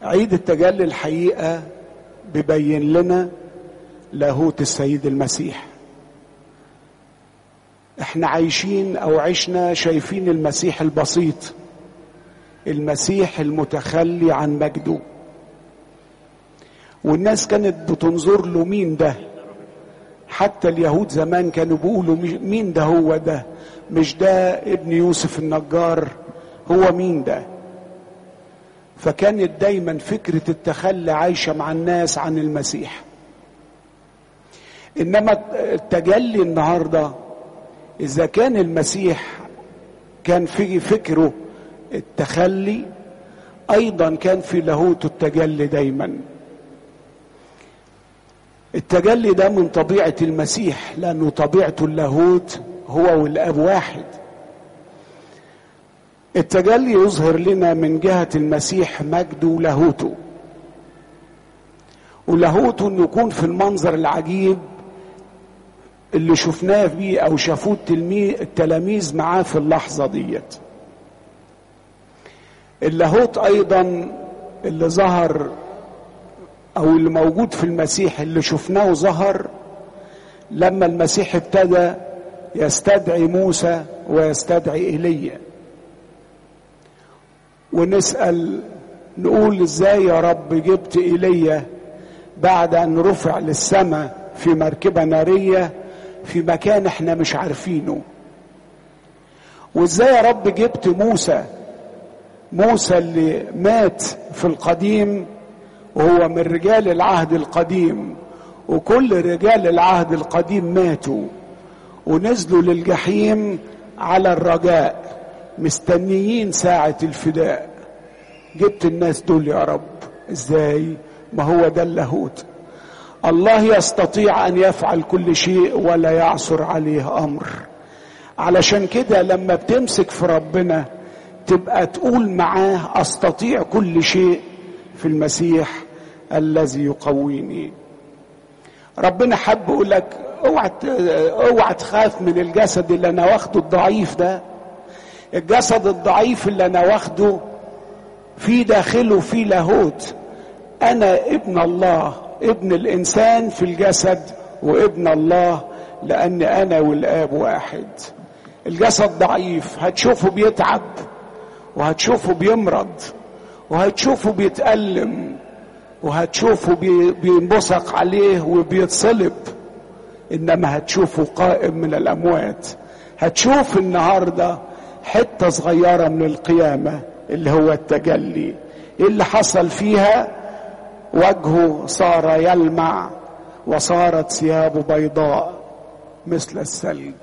عيد التجلي الحقيقه بيبين لنا لاهوت السيد المسيح احنا عايشين او عشنا شايفين المسيح البسيط المسيح المتخلي عن مجده والناس كانت بتنظر له مين ده حتى اليهود زمان كانوا بيقولوا مين ده هو ده مش ده ابن يوسف النجار هو مين ده فكانت دايما فكرة التخلي عايشة مع الناس عن المسيح انما التجلي النهارده اذا كان المسيح كان في فكره التخلي ايضا كان في لاهوته التجلي دايما التجلي ده من طبيعه المسيح لانه طبيعته اللاهوت هو والاب واحد التجلي يظهر لنا من جهه المسيح مجده ولاهوته ولاهوته انه يكون في المنظر العجيب اللي شفناه بيه او شافوه التلاميذ معاه في اللحظه ديت اللاهوت ايضا اللي ظهر او اللي موجود في المسيح اللي شفناه ظهر لما المسيح ابتدى يستدعي موسى ويستدعي ايليا ونسال نقول ازاي يا رب جبت ايليا بعد ان رفع للسماء في مركبه ناريه في مكان احنا مش عارفينه وازاي يا رب جبت موسى موسى اللي مات في القديم وهو من رجال العهد القديم وكل رجال العهد القديم ماتوا ونزلوا للجحيم على الرجاء مستنيين ساعة الفداء جبت الناس دول يا رب ازاي ما هو ده اللاهوت الله يستطيع ان يفعل كل شيء ولا يعثر عليه امر علشان كده لما بتمسك في ربنا تبقى تقول معاه استطيع كل شيء في المسيح الذي يقويني ربنا حب يقول لك اوعى اوعى تخاف من الجسد اللي انا واخده الضعيف ده الجسد الضعيف اللي انا واخده في داخله في لاهوت انا ابن الله ابن الانسان في الجسد وابن الله لان انا والاب واحد الجسد ضعيف هتشوفه بيتعب وهتشوفه بيمرض وهتشوفه بيتألم وهتشوفه بينبصق عليه وبيتصلب انما هتشوفه قائم من الاموات هتشوف النهارده حته صغيره من القيامه اللي هو التجلي ايه اللي حصل فيها وجهه صار يلمع وصارت ثيابه بيضاء مثل الثلج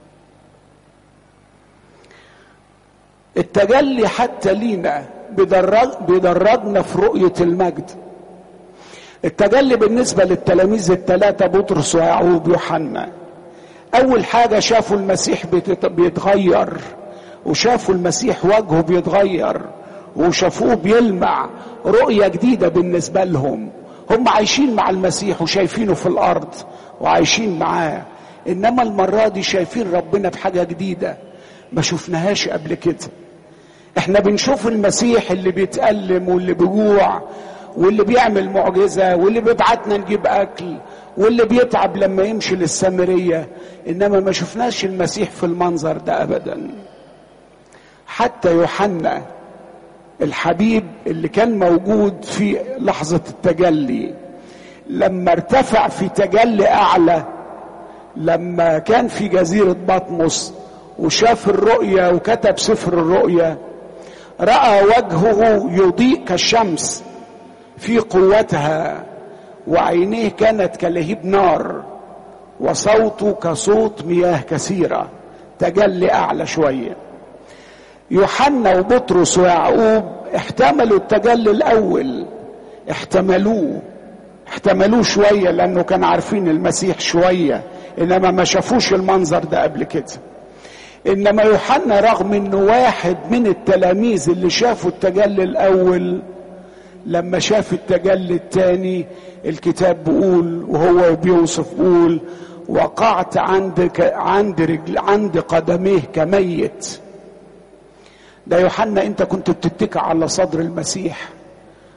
التجلي حتى لينا بيدرج بيدرجنا في رؤية المجد التجلي بالنسبة للتلاميذ الثلاثة بطرس ويعقوب ويوحنا أول حاجة شافوا المسيح بيتغير وشافوا المسيح وجهه بيتغير وشافوه بيلمع رؤية جديدة بالنسبة لهم هم عايشين مع المسيح وشايفينه في الأرض وعايشين معاه إنما المرة دي شايفين ربنا بحاجة جديدة ما شفناهاش قبل كده احنا بنشوف المسيح اللي بيتألم واللي بيجوع واللي بيعمل معجزة واللي بيبعتنا نجيب أكل واللي بيتعب لما يمشي للسامرية إنما ما شفناش المسيح في المنظر ده أبدا حتى يوحنا الحبيب اللي كان موجود في لحظة التجلي لما ارتفع في تجلي أعلى لما كان في جزيرة بطمس وشاف الرؤية وكتب سفر الرؤيا رأى وجهه يضيء كالشمس في قوتها وعينيه كانت كلهيب نار وصوته كصوت مياه كثيرة تجلي أعلى شوية يوحنا وبطرس ويعقوب احتملوا التجلي الأول احتملوه احتملوه شوية لأنه كان عارفين المسيح شوية إنما ما شافوش المنظر ده قبل كده انما يوحنا رغم انه واحد من التلاميذ اللي شافوا التجلي الاول لما شاف التجلي الثاني الكتاب بيقول وهو بيوصف بيقول وقعت عند عند رجل عند قدميه كميت ده يوحنا انت كنت بتتكع على صدر المسيح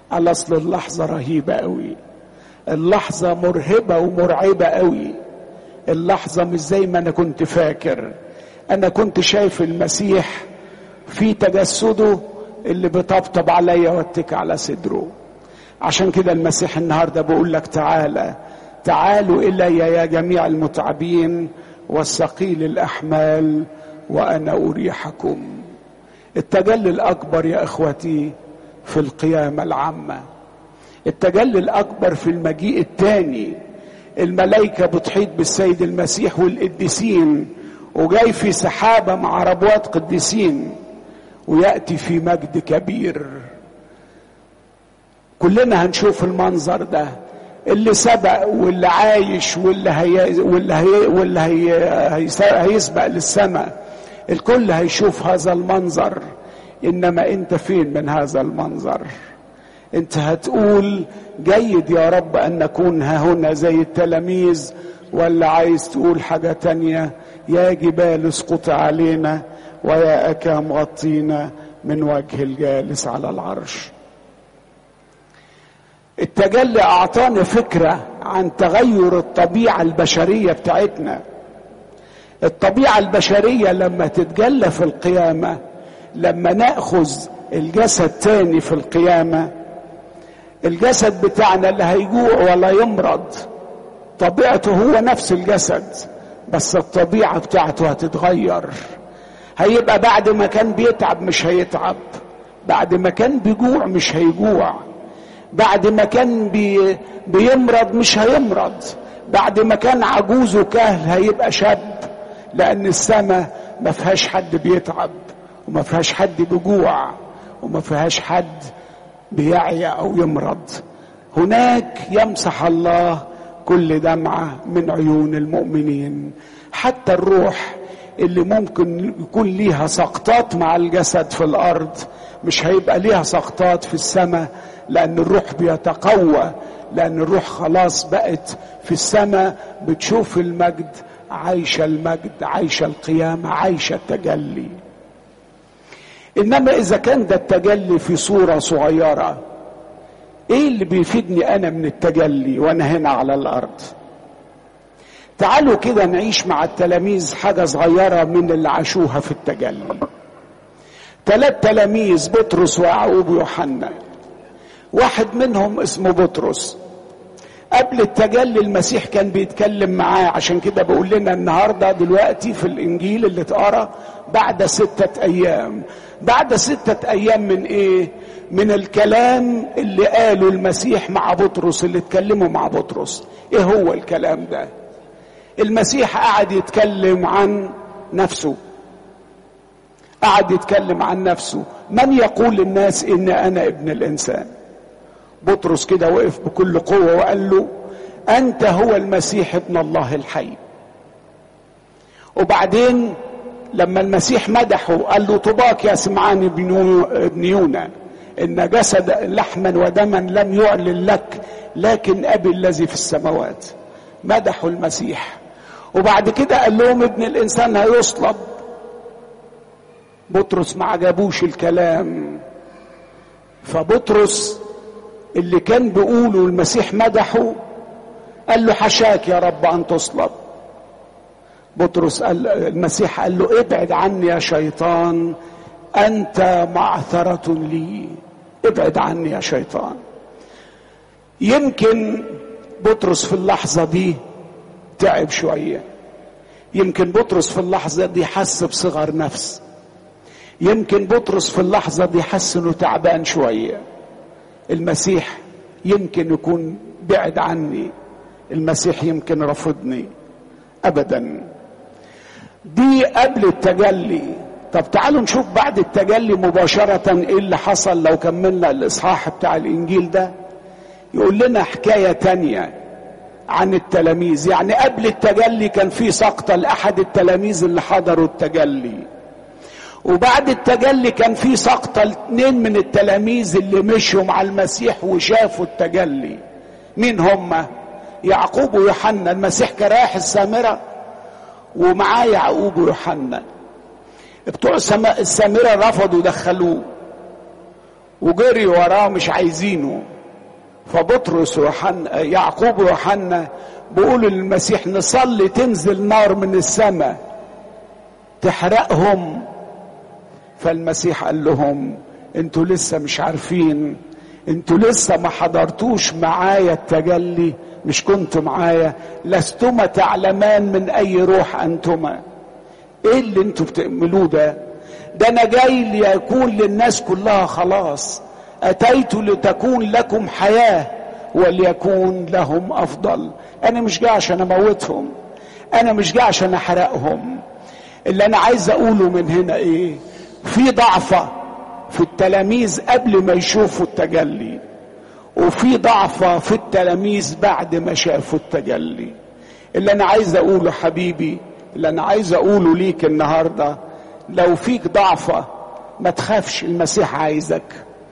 على اصل اللحظة رهيبة قوي اللحظة مرهبة ومرعبة قوي اللحظة مش زي ما انا كنت فاكر انا كنت شايف المسيح في تجسده اللي بيطبطب عليا واتك على صدره عشان كده المسيح النهارده بقول لك تعالى تعالوا الي يا جميع المتعبين والثقيل الاحمال وانا اريحكم التجلي الاكبر يا اخوتي في القيامه العامه التجلي الاكبر في المجيء الثاني الملائكه بتحيط بالسيد المسيح والقديسين وجاي في سحابه مع ربوات قديسين وياتي في مجد كبير كلنا هنشوف المنظر ده اللي سبق واللي عايش واللي هي واللي هي واللي هي هيسبق للسماء الكل هيشوف هذا المنظر انما انت فين من هذا المنظر انت هتقول جيد يا رب ان نكون ها هنا زي التلاميذ ولا عايز تقول حاجة تانية يا جبال اسقط علينا ويا أكام غطينا من وجه الجالس على العرش التجلي اعطانا فكره عن تغير الطبيعه البشريه بتاعتنا الطبيعه البشريه لما تتجلى في القيامه لما ناخذ الجسد تاني في القيامه الجسد بتاعنا اللي هيجوع ولا يمرض طبيعته هو نفس الجسد بس الطبيعه بتاعته هتتغير هيبقى بعد ما كان بيتعب مش هيتعب بعد ما كان بيجوع مش هيجوع بعد ما كان بي بيمرض مش هيمرض بعد ما كان عجوز وكهل هيبقى شاب لان السماء ما فيهاش حد بيتعب وما فيهاش حد بيجوع وما فيهاش حد بيعيا او يمرض هناك يمسح الله كل دمعه من عيون المؤمنين حتى الروح اللي ممكن يكون ليها سقطات مع الجسد في الارض مش هيبقى ليها سقطات في السماء لان الروح بيتقوى لان الروح خلاص بقت في السماء بتشوف المجد عايشه المجد عايشه القيامه عايشه التجلي انما اذا كان ده التجلي في صوره صغيره ايه اللي بيفيدني انا من التجلي وانا هنا على الارض تعالوا كده نعيش مع التلاميذ حاجه صغيره من اللي عاشوها في التجلي ثلاث تلاميذ بطرس ويعقوب ويوحنا واحد منهم اسمه بطرس قبل التجلي المسيح كان بيتكلم معاه عشان كده بقول لنا النهارده دلوقتي في الانجيل اللي اتقرا بعد ستة ايام بعد ستة ايام من ايه من الكلام اللي قاله المسيح مع بطرس اللي اتكلموا مع بطرس ايه هو الكلام ده المسيح قعد يتكلم عن نفسه قعد يتكلم عن نفسه من يقول للناس ان انا ابن الانسان بطرس كده وقف بكل قوه وقال له انت هو المسيح ابن الله الحي وبعدين لما المسيح مدحه قال له طباك يا سمعان ابن يونا ان جسد لحما ودما لم يعلن لك لكن ابي الذي في السماوات مدحوا المسيح وبعد كده قال لهم ابن الانسان هيصلب بطرس ما عجبوش الكلام فبطرس اللي كان بيقوله المسيح مدحه قال له حشاك يا رب ان تصلب بطرس قال المسيح قال له ابعد عني يا شيطان انت معثره لي ابعد عني يا شيطان يمكن بطرس في اللحظه دي تعب شويه يمكن بطرس في اللحظه دي حس بصغر نفس يمكن بطرس في اللحظه دي حس انه تعبان شويه المسيح يمكن يكون بعد عني المسيح يمكن رفضني ابدا دي قبل التجلي طب تعالوا نشوف بعد التجلي مباشرة ايه اللي حصل لو كملنا الاصحاح بتاع الانجيل ده يقول لنا حكاية تانية عن التلاميذ يعني قبل التجلي كان في سقطة لأحد التلاميذ اللي حضروا التجلي وبعد التجلي كان في سقطة لاثنين من التلاميذ اللي مشوا مع المسيح وشافوا التجلي مين هم يعقوب ويوحنا المسيح كان رايح السامرة ومعاه يعقوب ويوحنا بتوع السامرة رفضوا دخلوه وجري وراه مش عايزينه فبطرس ويوحنا يعقوب ويوحنا بيقولوا للمسيح نصلي تنزل نار من السماء تحرقهم فالمسيح قال لهم انتوا لسه مش عارفين انتوا لسه ما حضرتوش معايا التجلي مش كنتوا معايا لستما تعلمان من اي روح انتما ايه اللي انتوا بتعملوه ده ده انا جاي ليكون للناس كلها خلاص اتيت لتكون لكم حياه وليكون لهم افضل انا مش جاي عشان اموتهم انا مش جاي عشان احرقهم اللي انا عايز اقوله من هنا ايه في ضعفه في التلاميذ قبل ما يشوفوا التجلي وفي ضعفه في التلاميذ بعد ما شافوا التجلي اللي انا عايز اقوله حبيبي اللي انا عايز اقوله ليك النهارده لو فيك ضعفه ما تخافش المسيح عايزك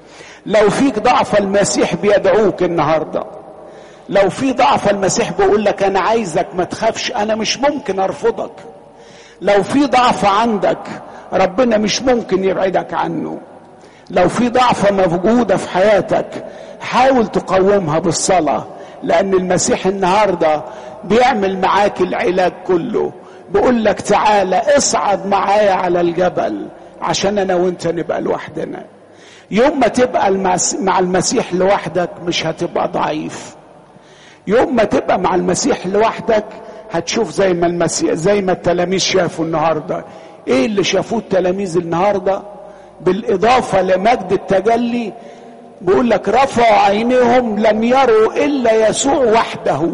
لو فيك ضعف المسيح بيدعوك النهارده لو في ضعف المسيح بيقول لك انا عايزك ما تخافش انا مش ممكن ارفضك لو في ضعف عندك ربنا مش ممكن يبعدك عنه لو في ضعفة موجودة في حياتك حاول تقومها بالصلاة لأن المسيح النهاردة بيعمل معاك العلاج كله بيقول لك تعالى اصعد معايا على الجبل عشان أنا وأنت نبقى لوحدنا يوم ما تبقى مع المسيح لوحدك مش هتبقى ضعيف يوم ما تبقى مع المسيح لوحدك هتشوف زي ما المسيح زي ما التلاميذ شافوا النهارده ايه اللي شافوه التلاميذ النهارده بالاضافه لمجد التجلي بيقول لك رفعوا عينيهم لم يروا الا يسوع وحده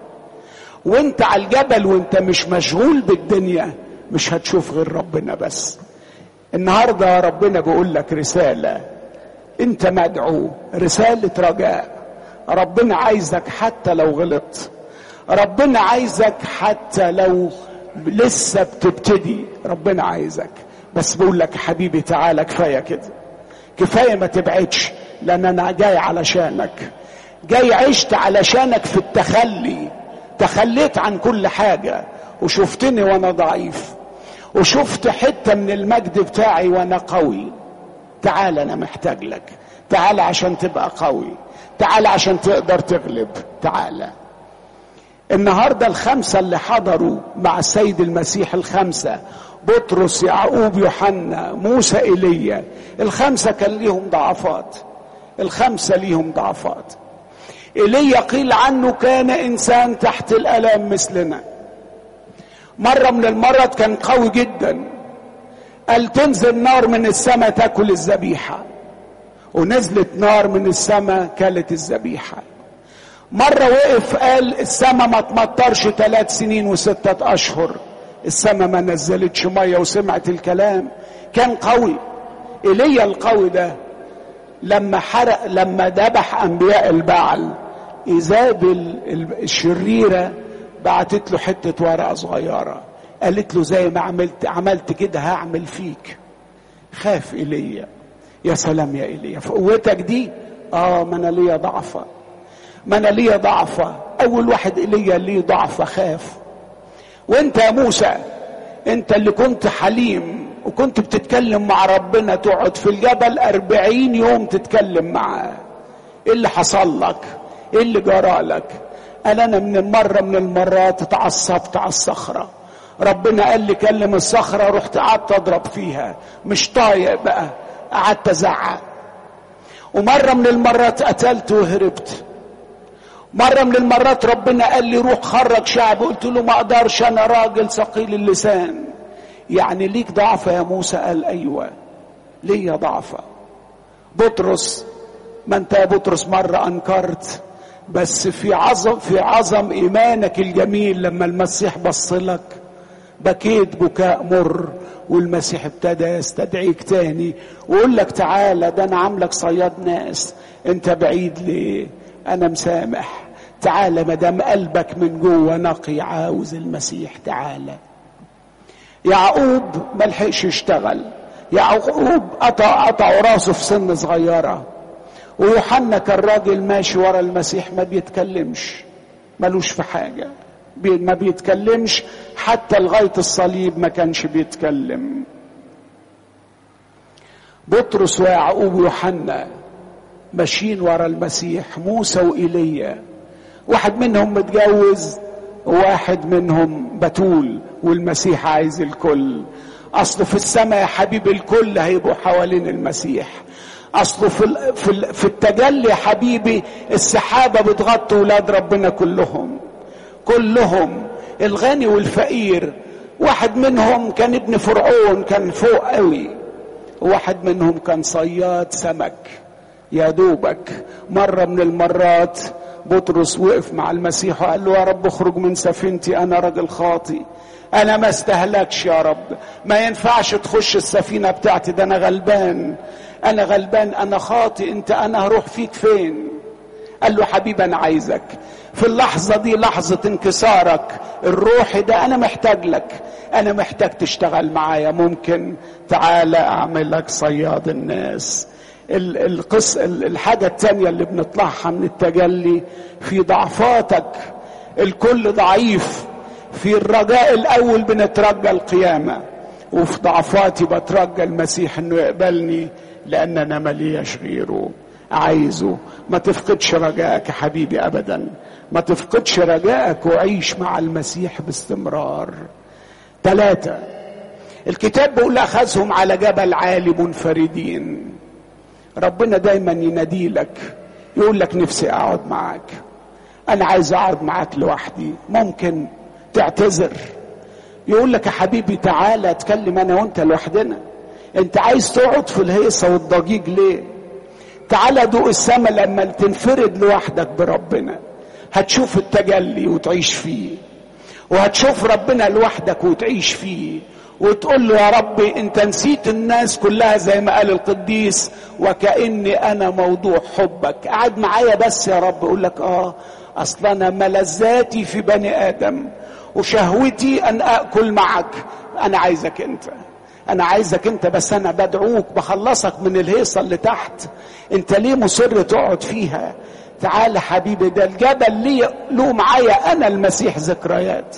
وانت على الجبل وانت مش مشغول بالدنيا مش هتشوف غير ربنا بس النهارده ربنا بيقول لك رساله انت مدعو رساله رجاء ربنا عايزك حتى لو غلط ربنا عايزك حتى لو لسه بتبتدي ربنا عايزك بس بقول لك حبيبي تعالى كفايه كده كفايه ما تبعدش لان انا جاي علشانك جاي عشت علشانك في التخلي تخليت عن كل حاجه وشفتني وانا ضعيف وشفت حته من المجد بتاعي وانا قوي تعال انا محتاج لك تعال عشان تبقى قوي تعال عشان تقدر تغلب تعال النهارده الخمسه اللي حضروا مع السيد المسيح الخمسه بطرس يعقوب يوحنا موسى ايليا الخمسه كان ليهم ضعفات الخمسه ليهم ضعفات ايليا قيل عنه كان انسان تحت الالام مثلنا مره من المرات كان قوي جدا قال تنزل نار من السماء تاكل الذبيحه ونزلت نار من السماء كلت الذبيحه مرة وقف قال السماء ما تمطرش ثلاث سنين وستة أشهر السماء ما نزلتش مية وسمعت الكلام كان قوي إيليا القوي ده لما حرق لما ذبح أنبياء البعل إيزابل الشريرة بعتت له حتة ورقة صغيرة قالت له زي ما عملت عملت كده هعمل فيك خاف إيليا يا سلام يا إيليا في قوتك دي اه ما انا ليا ضعفه ما انا ليا ضعفة اول واحد ليا ليه ضعفة خاف وانت يا موسى انت اللي كنت حليم وكنت بتتكلم مع ربنا تقعد في الجبل أربعين يوم تتكلم معاه ايه اللي حصل لك ايه اللي جرى لك قال انا من مرة من المرات اتعصبت على الصخرة ربنا قال لي كلم الصخرة رحت قعدت اضرب فيها مش طايق بقى قعدت ازعق ومرة من المرات قتلت وهربت مرة من المرات ربنا قال لي روح خرج شعب قلت له ما اقدرش انا راجل ثقيل اللسان يعني ليك ضعفة يا موسى قال ايوه ليا ضعفة بطرس ما انت يا بطرس مرة انكرت بس في عظم في عظم ايمانك الجميل لما المسيح بص لك بكيت بكاء مر والمسيح ابتدى يستدعيك تاني ويقول لك تعالى ده انا عاملك صياد ناس انت بعيد ليه انا مسامح تعالى ما دام قلبك من جوه نقي عاوز المسيح تعالى يعقوب ما لحقش يشتغل يعقوب قطع قطع راسه في سن صغيره ويوحنا كان راجل ماشي ورا المسيح ما بيتكلمش ملوش في حاجه بي ما بيتكلمش حتى لغايه الصليب ما كانش بيتكلم بطرس ويعقوب ويوحنا ماشيين ورا المسيح موسى وإيليا واحد منهم متجوز وواحد منهم بتول والمسيح عايز الكل اصله في السماء يا حبيبي الكل هيبقوا حوالين المسيح اصله في في في التجلي يا حبيبي السحابه بتغطي ولاد ربنا كلهم كلهم الغني والفقير واحد منهم كان ابن فرعون كان فوق قوي واحد منهم كان صياد سمك يا دوبك مرة من المرات بطرس وقف مع المسيح وقال له يا رب اخرج من سفينتي انا راجل خاطي انا ما استهلكش يا رب ما ينفعش تخش السفينة بتاعتي ده انا غلبان انا غلبان انا خاطي انت انا هروح فيك فين قال له حبيبي انا عايزك في اللحظة دي لحظة انكسارك الروحي ده انا محتاج لك انا محتاج تشتغل معايا ممكن تعالى اعملك صياد الناس القص الحاجة التانية اللي بنطلعها من التجلي في ضعفاتك الكل ضعيف في الرجاء الاول بنترجى القيامة وفي ضعفاتي بترجى المسيح انه يقبلني لان انا ملياش غيره عايزه ما تفقدش رجائك يا حبيبي ابدا ما تفقدش رجائك وعيش مع المسيح باستمرار ثلاثة الكتاب بيقول أخذهم على جبل عالي منفردين ربنا دايما ينادي لك يقول لك نفسي أقعد معاك أنا عايز أقعد معاك لوحدي ممكن تعتذر يقول لك يا حبيبي تعالى اتكلم أنا وأنت لوحدنا أنت عايز تقعد في الهيصة والضجيج ليه تعالى دوق السما لما تنفرد لوحدك بربنا هتشوف التجلي وتعيش فيه وهتشوف ربنا لوحدك وتعيش فيه وتقول له يا ربي انت نسيت الناس كلها زي ما قال القديس وكاني انا موضوع حبك قعد معايا بس يا رب اقول لك اه اصل انا ملذاتي في بني ادم وشهوتي ان اكل معك انا عايزك انت انا عايزك انت بس انا بدعوك بخلصك من الهيصه اللي تحت انت ليه مصر تقعد فيها تعال حبيبي ده الجبل ليه له معايا انا المسيح ذكريات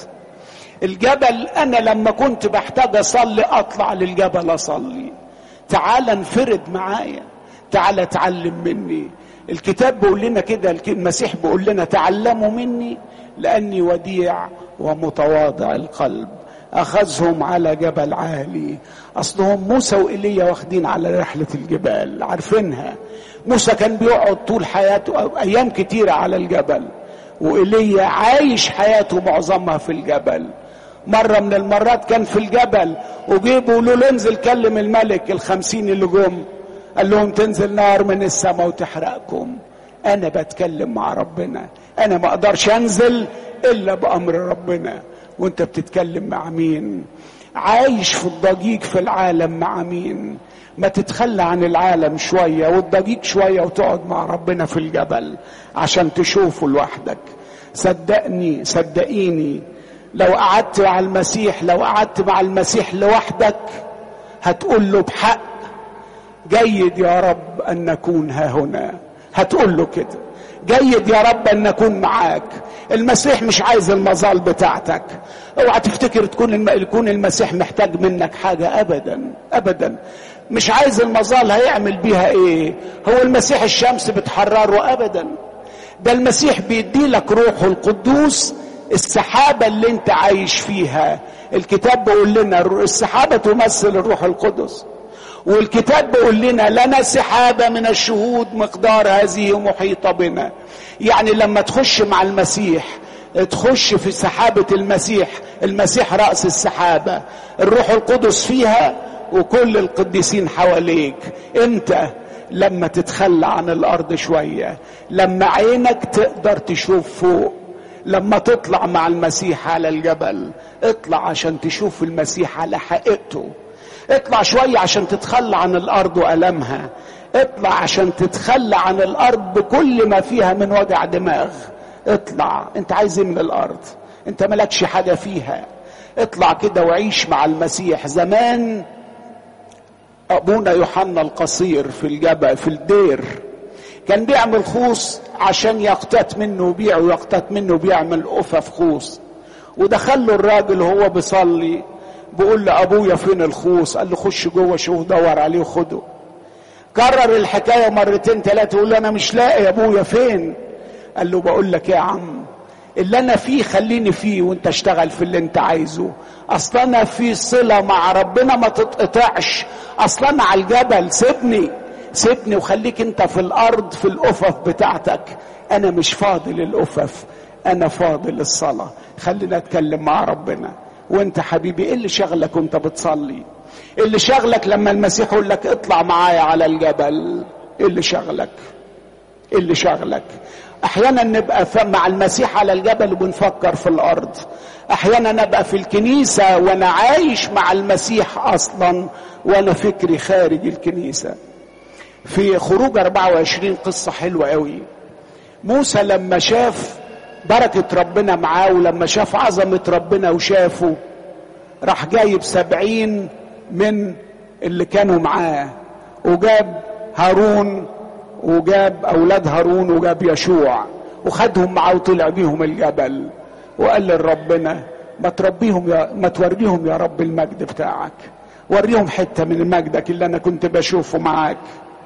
الجبل انا لما كنت بحتاج اصلي اطلع للجبل اصلي تعال انفرد معايا تعال اتعلم مني الكتاب بيقول لنا كده المسيح بيقول لنا تعلموا مني لاني وديع ومتواضع القلب اخذهم على جبل عالي اصلهم موسى وايليا واخدين على رحله الجبال عارفينها موسى كان بيقعد طول حياته أو ايام كتيره على الجبل وايليا عايش حياته معظمها في الجبل مرة من المرات كان في الجبل وجيبوا يقولوا له انزل كلم الملك الخمسين اللي جم قال لهم تنزل نار من السماء وتحرقكم انا بتكلم مع ربنا انا ما اقدرش انزل الا بامر ربنا وانت بتتكلم مع مين عايش في الضجيج في العالم مع مين ما تتخلى عن العالم شوية والضجيج شوية وتقعد مع ربنا في الجبل عشان تشوفه لوحدك صدقني صدقيني لو قعدت مع المسيح لو قعدت مع المسيح لوحدك هتقول له بحق جيد يا رب ان نكون ها هنا هتقول له كده جيد يا رب ان نكون معاك المسيح مش عايز المظال بتاعتك اوعى تفتكر تكون الم... يكون المسيح محتاج منك حاجه ابدا ابدا مش عايز المظال هيعمل بيها ايه هو المسيح الشمس بتحرره ابدا ده المسيح بيدي لك روحه القدوس السحابة اللي انت عايش فيها الكتاب بيقول لنا السحابة تمثل الروح القدس والكتاب بيقول لنا لنا سحابة من الشهود مقدار هذه محيطة بنا يعني لما تخش مع المسيح تخش في سحابة المسيح المسيح رأس السحابة الروح القدس فيها وكل القديسين حواليك انت لما تتخلى عن الارض شوية لما عينك تقدر تشوف فوق لما تطلع مع المسيح على الجبل اطلع عشان تشوف المسيح على حقيقته اطلع شوية عشان تتخلى عن الارض والمها اطلع عشان تتخلى عن الارض بكل ما فيها من وجع دماغ اطلع انت عايز ايه من الارض انت ملكش حاجة فيها اطلع كده وعيش مع المسيح زمان ابونا يوحنا القصير في الجبل في الدير كان بيعمل خوص عشان يقتات منه وبيع ويقتات منه وبيعمل أفف خوص ودخل له الراجل وهو بيصلي بيقول لابويا فين الخوص قال له خش جوه شوف دور عليه وخده كرر الحكايه مرتين ثلاثه يقول له انا مش لاقي يا ابويا فين قال له بقول لك يا عم اللي انا فيه خليني فيه وانت اشتغل في اللي انت عايزه اصل انا في صله مع ربنا ما تتقطعش اصل انا على الجبل سيبني سيبني وخليك انت في الارض في الافف بتاعتك انا مش فاضي للافف انا فاضي للصلاه خلينا اتكلم مع ربنا وانت حبيبي ايه اللي شغلك وانت بتصلي ايه اللي شغلك لما المسيح يقول لك اطلع معايا على الجبل ايه اللي شغلك ايه اللي شغلك احيانا نبقى مع المسيح على الجبل وبنفكر في الارض احيانا نبقى في الكنيسه وانا عايش مع المسيح اصلا وانا فكري خارج الكنيسه في خروج 24 قصه حلوه قوي موسى لما شاف بركه ربنا معاه ولما شاف عظمه ربنا وشافه راح جايب سبعين من اللي كانوا معاه وجاب هارون وجاب اولاد هارون وجاب يشوع وخدهم معاه وطلع بيهم الجبل وقال لربنا ما تربيهم يا ما توريهم يا رب المجد بتاعك وريهم حته من مجدك اللي انا كنت بشوفه معاك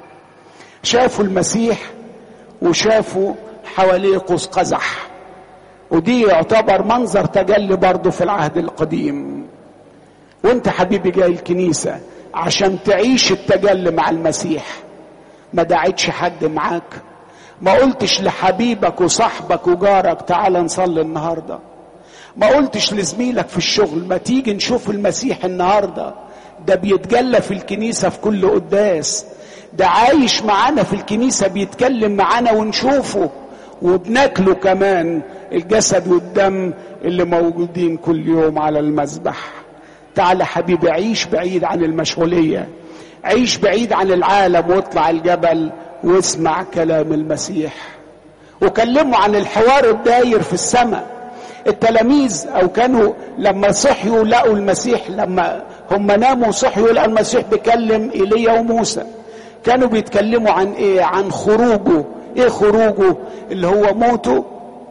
شافوا المسيح وشافوا حواليه قوس قزح ودي يعتبر منظر تجلي برضه في العهد القديم وانت حبيبي جاي الكنيسه عشان تعيش التجلي مع المسيح ما دعيتش حد معاك ما قلتش لحبيبك وصاحبك وجارك تعال نصلي النهارده ما قلتش لزميلك في الشغل ما تيجي نشوف المسيح النهارده ده بيتجلى في الكنيسه في كل قداس ده عايش معانا في الكنيسه بيتكلم معانا ونشوفه وبناكله كمان الجسد والدم اللي موجودين كل يوم على المذبح تعال حبيبي عيش بعيد عن المشغوليه عيش بعيد عن العالم واطلع الجبل واسمع كلام المسيح وكلموا عن الحوار الداير في السماء التلاميذ او كانوا لما صحيوا لقوا المسيح لما هم ناموا صحيوا لقوا المسيح بيكلم ايليا وموسى كانوا بيتكلموا عن ايه عن خروجه ايه خروجه اللي هو موته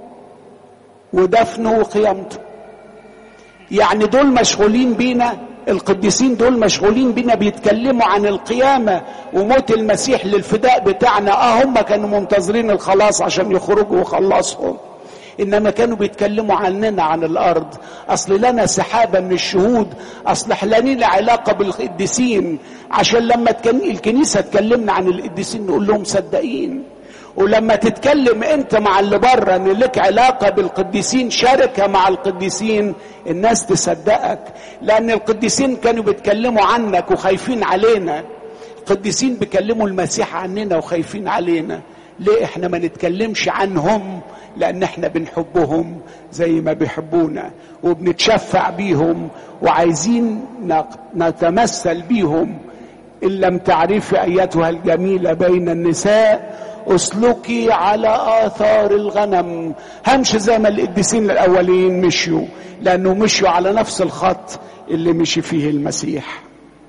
ودفنه وقيامته يعني دول مشغولين بينا القديسين دول مشغولين بينا بيتكلموا عن القيامة وموت المسيح للفداء بتاعنا اه هم كانوا منتظرين الخلاص عشان يخرجوا ويخلصهم انما كانوا بيتكلموا عننا عن الارض اصل لنا سحابه من الشهود اصل لنا علاقه بالقديسين عشان لما الكنيسه تكلمنا عن القديسين نقول لهم صدقين ولما تتكلم انت مع اللي بره ان لك علاقه بالقديسين شركه مع القديسين الناس تصدقك لان القديسين كانوا بيتكلموا عنك وخايفين علينا القديسين بيكلموا المسيح عننا وخايفين علينا ليه احنا ما نتكلمش عنهم لان احنا بنحبهم زي ما بيحبونا وبنتشفع بيهم وعايزين نتمثل بيهم ان لم تعرفي ايتها الجميله بين النساء اسلكي على اثار الغنم همشي زي ما القديسين الاولين مشيوا لانه مشوا على نفس الخط اللي مشي فيه المسيح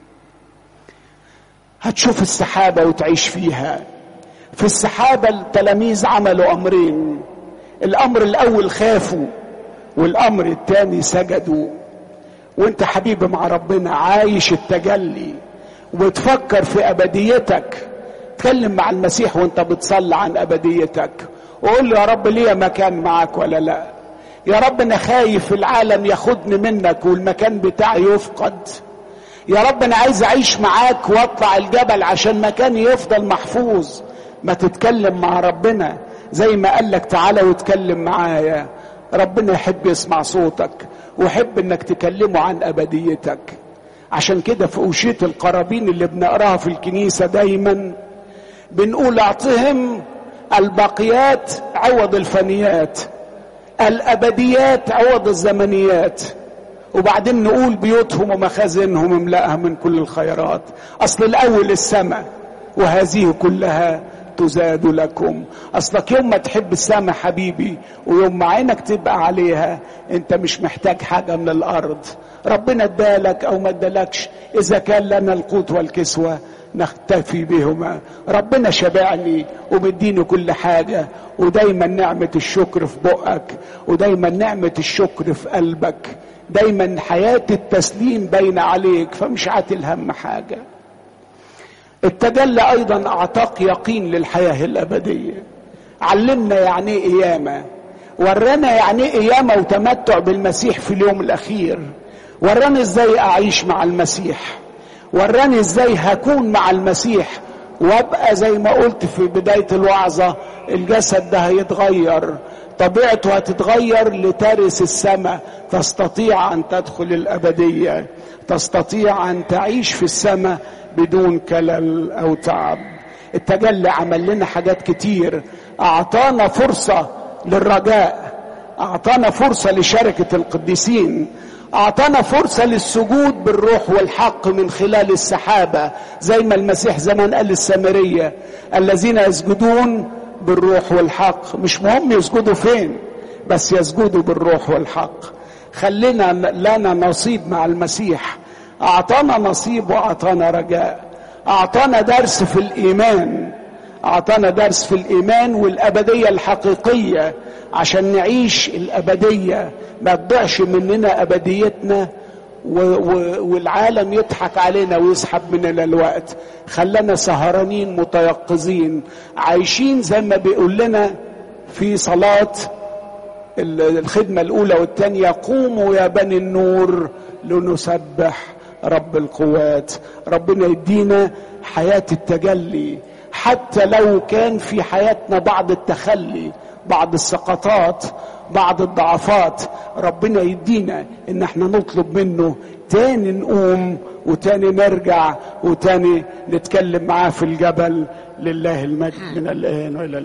هتشوف السحابه وتعيش فيها في السحابه التلاميذ عملوا امرين الامر الاول خافوا والامر الثاني سجدوا وانت حبيبي مع ربنا عايش التجلي وتفكر في ابديتك تكلم مع المسيح وانت بتصلي عن ابديتك وقول له يا رب ليا مكان معاك ولا لا يا رب انا خايف العالم ياخدني منك والمكان بتاعي يفقد يا رب انا عايز اعيش معاك واطلع الجبل عشان مكاني يفضل محفوظ ما تتكلم مع ربنا زي ما قال لك تعالى واتكلم معايا ربنا يحب يسمع صوتك ويحب انك تكلمه عن ابديتك عشان كده في أوشية القرابين اللي بنقراها في الكنيسة دايما بنقول اعطهم الباقيات عوض الفنيات الابديات عوض الزمنيات وبعدين نقول بيوتهم ومخازنهم املأها من كل الخيرات اصل الاول السماء وهذه كلها تزاد لكم اصلك يوم ما تحب السماء حبيبي ويوم ما عينك تبقى عليها انت مش محتاج حاجه من الارض ربنا ادالك او ما ادالكش اذا كان لنا القوت والكسوه نختفي بهما ربنا شبعني ومديني كل حاجة ودايما نعمة الشكر في بقك ودايما نعمة الشكر في قلبك دايما حياة التسليم باينة عليك فمش عاتل هم حاجة التجلى ايضا اعطاك يقين للحياه الابديه علمنا يعني ايه قيامه ورانا يعني ايه قيامه وتمتع بالمسيح في اليوم الاخير وراني ازاي اعيش مع المسيح وراني ازاي هكون مع المسيح وابقى زي ما قلت في بدايه الوعظه الجسد ده هيتغير طبيعته هتتغير لترث السماء تستطيع ان تدخل الابديه تستطيع ان تعيش في السماء بدون كلل او تعب التجلي عمل لنا حاجات كتير اعطانا فرصه للرجاء اعطانا فرصه لشركه القديسين اعطانا فرصه للسجود بالروح والحق من خلال السحابه زي ما المسيح زمان قال للسامريه الذين يسجدون بالروح والحق مش مهم يسجدوا فين بس يسجدوا بالروح والحق خلينا لنا نصيب مع المسيح اعطانا نصيب واعطانا رجاء اعطانا درس في الايمان اعطانا درس في الايمان والابديه الحقيقيه عشان نعيش الابديه ما تضيعش مننا ابديتنا و و والعالم يضحك علينا ويسحب مننا الوقت خلانا سهرانين متيقظين عايشين زي ما بيقول لنا في صلاه الخدمه الاولى والثانيه قوموا يا بني النور لنسبح رب القوات ربنا يدينا حياه التجلي حتى لو كان في حياتنا بعض التخلي بعض السقطات بعض الضعفات ربنا يدينا ان احنا نطلب منه تاني نقوم وتاني نرجع وتاني نتكلم معاه في الجبل لله المجد من الان والى